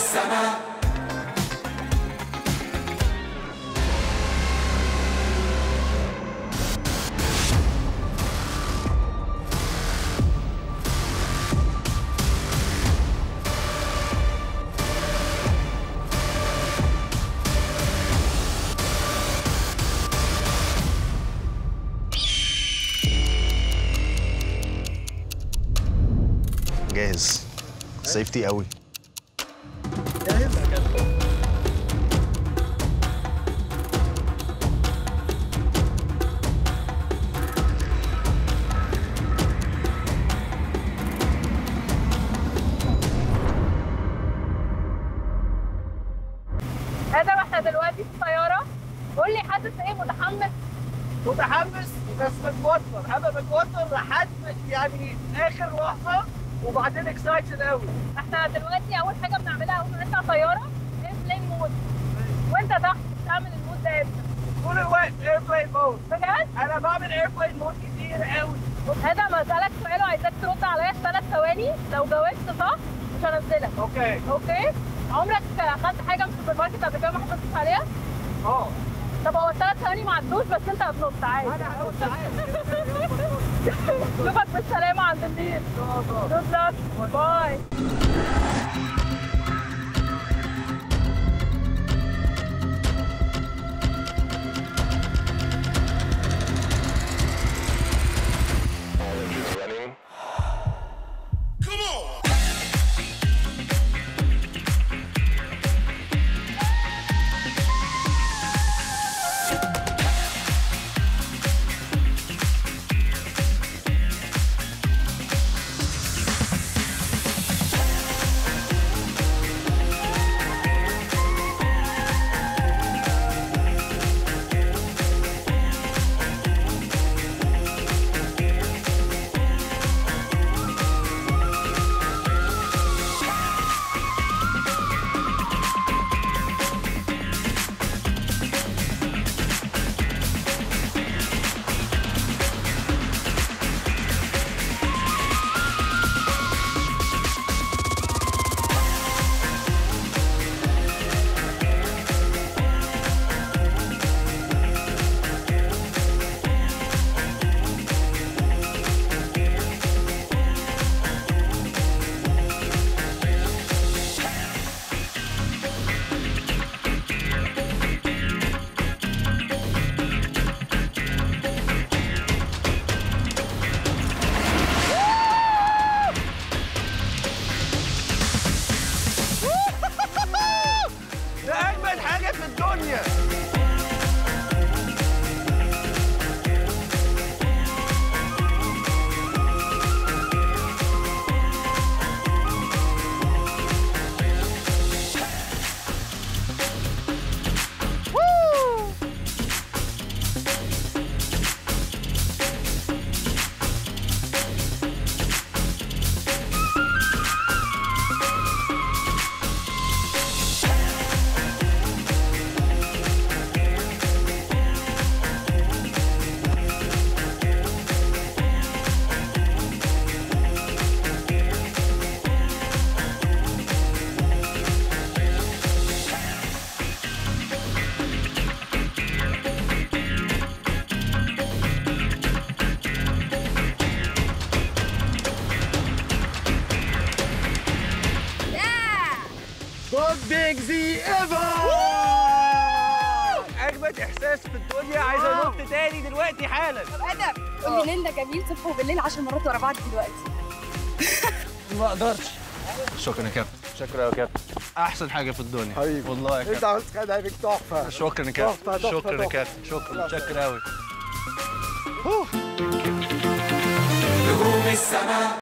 السماء جاهز سيفتي قوي ادم احنا دلوقتي في الطياره قول لي حاسس ايه متحمس متحمس بس متوتر انا متوتر لحد يعني اخر لحظه وبعدين اكسايتد قوي احنا دلوقتي اول حاجه بنعملها اول ما نطلع طياره ايربلين مود وانت تحت بتعمل المود ده امتى طول الوقت ايربلين مود بجد انا بعمل ايربلين مود كتير قوي ادم هسالك سؤال وعايزاك ترد عليا في ثلاث ثواني لو جاوبت صح مش هنزلك اوكي اوكي عمرك خدت حاجه من السوبر ماركت قبل كده ما حطيتش عليها اه طب هو الثلاث ثواني ما عدوش بس انت هتنط عادي انا هقول تعالى اشوفك بالسلامه عند النيل جود لك باي ده اجمل حاجه في الدنيا توب بيج زي ايفر اجمد احساس في الدنيا عايز انط تاني دلوقتي حالا ادم قول لي ليلنا جميل صبح وبالليل 10 مرات ورا بعض دلوقتي ما اقدرش شكرا يا كابتن شكرا يا كابتن احسن حاجه في الدنيا حبيبي. والله يا انت كابتن عملت خد عليك تحفه شكرا يا كابتن تحفة، تحفة، شكرا يا تحفة. كابتن شكرا شكرا قوي نجوم السماء